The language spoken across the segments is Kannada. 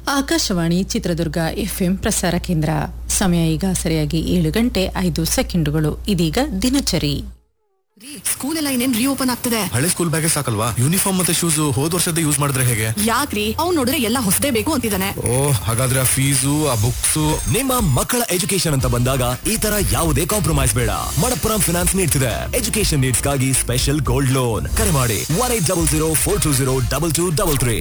ಆಕಾಶವಾಣಿ ಚಿತ್ರದುರ್ಗ ಎಫ್ಎಂ ಪ್ರಸಾರ ಕೇಂದ್ರ ಸಮಯ ಈಗ ಸರಿಯಾಗಿ ಏಳು ಗಂಟೆ ಐದು ಸೆಕೆಂಡುಗಳು ಇದೀಗ ದಿನಚರಿ ರೀ, ಸ್ಕೂಲ್ ಎಲ್ಲ ಇನ್ನೇನ್ ರೀಓಪನ್ ಆಗ್ತದೆ ಹಳೆ ಸ್ಕೂಲ್ ಬ್ಯಾಗೆ ಸಾಕಲ್ವಾ ಯೂನಿಫಾರ್ಮ್ ಮತ್ತೆ ಶೂಸ್ ಹೋದ್ ವರ್ಷದ ಯೂಸ್ ಮಾಡಿದ್ರೆ ಹೇಗೆ ಯಾಕ್ರಿ ಅವ್ನ್ ನೋಡಿದ್ರೆ ಎಲ್ಲ ಹೊಸದೇ ಬೇಕು ಅಂತಿದ್ದಾನೆ ಓ ಹಾಗಾದ್ರೆ ಆ ಫೀಸು ಆ ಬುಕ್ಸ್ ನಿಮ್ಮ ಮಕ್ಕಳ ಎಜುಕೇಶನ್ ಅಂತ ಬಂದಾಗ ಈ ತರ ಯಾವುದೇ ಕಾಂಪ್ರಮೈಸ್ ಬೇಡ ಮಣಪ್ಪುರಂ ಫಿನಾನ್ಸ್ ನೀಡ್ತಿದೆ ಎಜುಕೇಶನ್ ನೀಡ್ಸ್ ಗಾಗಿ ಸ್ಪೆಷಲ್ ಗೋಲ್ಡ್ ಲೋನ್ ಕರೆ ಮಾಡಿ one eight double zero four two zero double two double three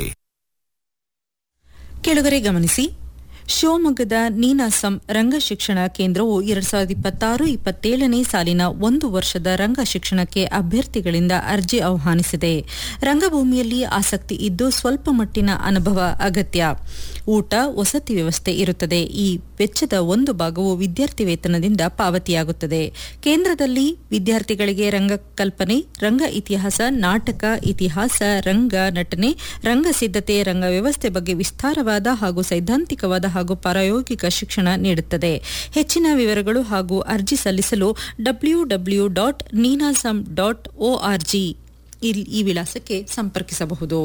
ಕೆಳಗರೆ ಗಮನಿಸಿ ಶಿವಮೊಗ್ಗದ ನೀನಾಸಂ ರಂಗ ಶಿಕ್ಷಣ ಕೇಂದ್ರವು ಎರಡ್ ಸಾವಿರದ ಇಪ್ಪತ್ತಾರು ಇಪ್ಪತ್ತೇಳನೇ ಸಾಲಿನ ಒಂದು ವರ್ಷದ ರಂಗ ಶಿಕ್ಷಣಕ್ಕೆ ಅಭ್ಯರ್ಥಿಗಳಿಂದ ಅರ್ಜಿ ಆಹ್ವಾನಿಸಿದೆ ರಂಗಭೂಮಿಯಲ್ಲಿ ಆಸಕ್ತಿ ಇದ್ದು ಸ್ವಲ್ಪ ಮಟ್ಟಿನ ಅನುಭವ ಅಗತ್ಯ ಊಟ ವಸತಿ ವ್ಯವಸ್ಥೆ ಇರುತ್ತದೆ ಈ ವೆಚ್ಚದ ಒಂದು ಭಾಗವು ವಿದ್ಯಾರ್ಥಿ ವೇತನದಿಂದ ಪಾವತಿಯಾಗುತ್ತದೆ ಕೇಂದ್ರದಲ್ಲಿ ವಿದ್ಯಾರ್ಥಿಗಳಿಗೆ ರಂಗಕಲ್ಪನೆ ರಂಗ ಇತಿಹಾಸ ನಾಟಕ ಇತಿಹಾಸ ರಂಗ ನಟನೆ ರಂಗ ಸಿದ್ಧತೆ ರಂಗ ವ್ಯವಸ್ಥೆ ಬಗ್ಗೆ ವಿಸ್ತಾರವಾದ ಹಾಗೂ ಸೈದ್ಧಾಂತಿಕವಾದ ಹಾಗೂ ಪ್ರಾಯೋಗಿಕ ಶಿಕ್ಷಣ ನೀಡುತ್ತದೆ ಹೆಚ್ಚಿನ ವಿವರಗಳು ಹಾಗೂ ಅರ್ಜಿ ಸಲ್ಲಿಸಲು W W dot Ninasam dot O R G ಈ ವಿಳಾಸಕ್ಕೆ ಸಂಪರ್ಕಿಸಬಹುದು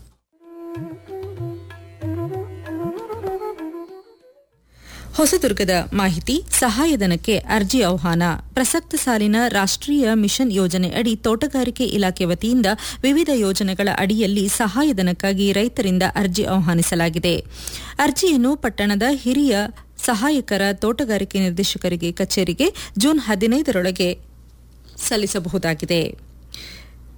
ಹೊಸದುರ್ಗದ ಮಾಹಿತಿ ಸಹಾಯಧನಕ್ಕೆ ಅರ್ಜಿ ಆಹ್ವಾನ ಪ್ರಸಕ್ತ ಸಾಲಿನ ರಾಷ್ಟ್ರೀಯ ಮಿಷನ್ ಯೋಜನೆ ಅಡಿ ತೋಟಗಾರಿಕೆ ಇಲಾಖೆ ವತಿಯಿಂದ ವಿವಿಧ ಯೋಜನೆಗಳ ಅಡಿಯಲ್ಲಿ ಸಹಾಯಧನಕ್ಕಾಗಿ ರೈತರಿಂದ ಅರ್ಜಿ ಆಹ್ವಾನಿಸಲಾಗಿದೆ ಅರ್ಜಿಯನ್ನು ಪಟ್ಟಣದ ಹಿರಿಯ ಸಹಾಯಕರ ತೋಟಗಾರಿಕೆ ನಿರ್ದೇಶಕರಿಗೆ ಕಚೇರಿಗೆ ಜೂನ್ ಹದಿನೈದರೊಳಗೆ ಸಲ್ಲಿಸಬಹುದಾಗಿದೆ